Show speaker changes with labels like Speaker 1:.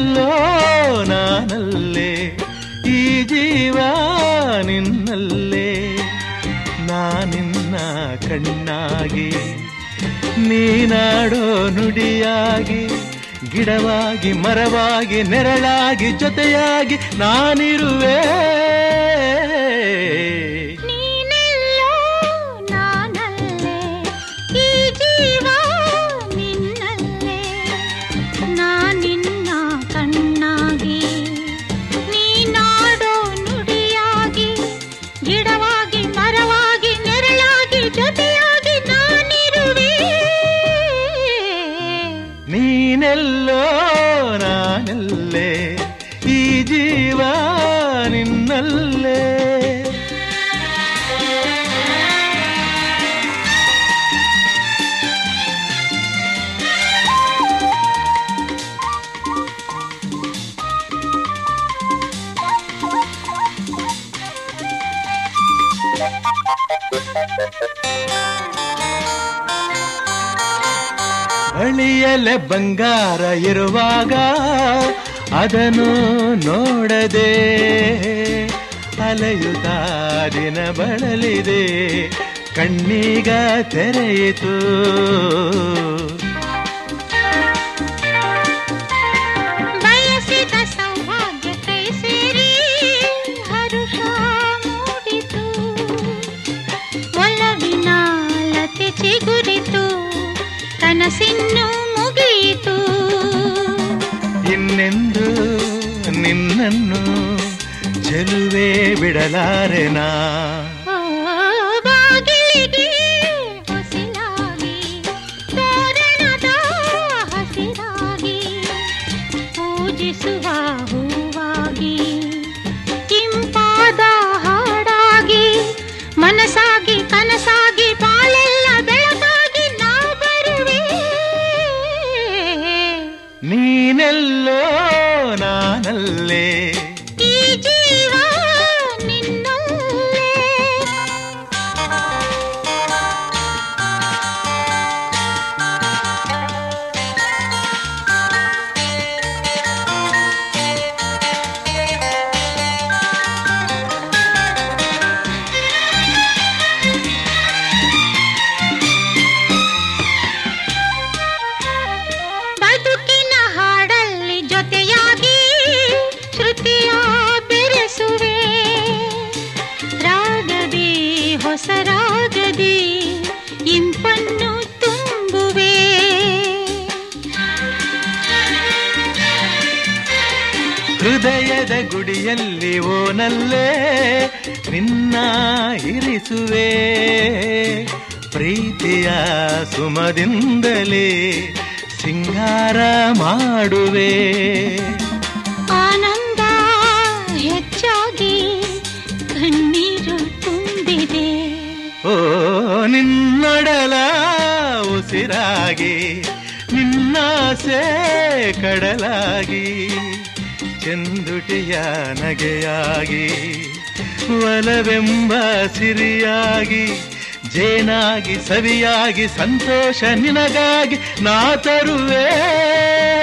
Speaker 1: ನೀನೆಲ್ಲೋ ನಾನಲ್ಲೇ ಈ ಜೀವ ನಿನ್ನಲ್ಲೇ ನಾನಿನ್ನ ಕಣ್ಣಾಗಿ ನೀನಾಡೋ ನುಡಿಯಾಗಿ ಗಿಡವಾಗಿ ಮರವಾಗಿ ನೆರಳಾಗಿ ಜೊತೆಯಾಗಿ ನಾನಿರುವೆ
Speaker 2: ನೀನೆಲ್ಲೋ ನಾನಲ್ಲೇ ಈ ಜೀವ ನಿನ್ನಲ್ಲೇ ನಾನಿನ್ನ ಕಣ್ಣಾಗಿ ನೀನಾಡೋ ನುಡಿಯಾಗಿ ಗಿಡವಾಗಿ ಮರವಾಗಿ ನೆರಳಾಗಿ ಜೊತೆಯಾಗಿ ನಾನಿರುವೆ
Speaker 1: ನೀನೆಲ್ಲೋ ನಾನಲ್ಲೇ ಈ ಜೀವ ನಿನ್ನಲ್ಲೇ ಅಳಿಯಲೆ ಬಂಗಾರ ಇರುವಾಗ ಅದನ್ನು ನೋಡದೆ ಅಲೆಯುತ್ತಾ ದಿನ ಬಳಲಿದೆ ಕಣ್ಣೀಗ ತೆರೆಯಿತು
Speaker 2: ಬಯಸಿದ ಸೌಭಾಗ್ಯ ಕೈ ಸೇರಿ ಹರುಷ ಮೂಡಿತು ಒಲವಿನ ಲತೆ ಚಿಗುರಿತು ಕನಸಿನ್ನು ಮುಗಿಯಿತು
Speaker 1: ಇನ್ನೆಂದು ನಿನ್ನನ್ನು ಚೆಲುವೆ ಬಿಡಲಾರೆನಾ
Speaker 2: ಓ, ಬಾಗಿಲಿಗೆ ಹೊಸಿಲಾಗಿ ತೋರಣದ ಹಸಿರಾಗಿ ಪೂಜಿಸುವ ಹೂವಾಗಿ ಇಂಪಾದ ಹಾಡಾಗಿ ಮನಸಾಗಿ ಕನಸಾಗಿ ಬಾಳೆಲ್ಲ ಬೆಳಗಾಗಿ ನಾ ಬರುವೆ
Speaker 1: ನೀನೆಲ್ಲೋ ನಾನಲ್ಲೇ
Speaker 2: ಈ ಜೀವ ನಿನ್ನಲ್ಲೇ ಬದುಕಿನ ಹಾಡಲ್ಲಿ ಜೊತೆಯಾಗಿ ಶ್ರುತಿಯ ಬೆರೆಸುವೆ ರಾಗದಿ ಹೊಸ ರಾಗದಿ ಇಂಪನ್ನು ತುಂಬುವೆ
Speaker 1: ಹೃದಯದ ಗುಡಿಯಲ್ಲಿ ಓನಲ್ಲೇ ನಿನ್ನ ಇರಿಸುವೆ ಪ್ರೀತಿಯ ಸುಮದಿಂದಲೇ ಸಿಂಗಾರ ಮಾಡುವೆ
Speaker 2: ಆನಂದ ಹೆಚ್ಚಾಗಿ ಕಣ್ಣೀರು ತುಂಬಿದೆ
Speaker 1: ಓ ನಿನ್ನೊಡಲ ಉಸಿರಾಗಿ ನಿನ್ನಾಸೆ ಕಡಲಾಗಿ ಚಂದುಟಿಯ ನಗೆಯಾಗಿ ಒಲವೆಂಬ ಸಿರಿಯಾಗಿ ಜೇನಾಗಿ ಸವಿಯಾಗಿ ಸಂತೋಷ ನಿನಗಾಗಿ ನಾ ತರುವೆ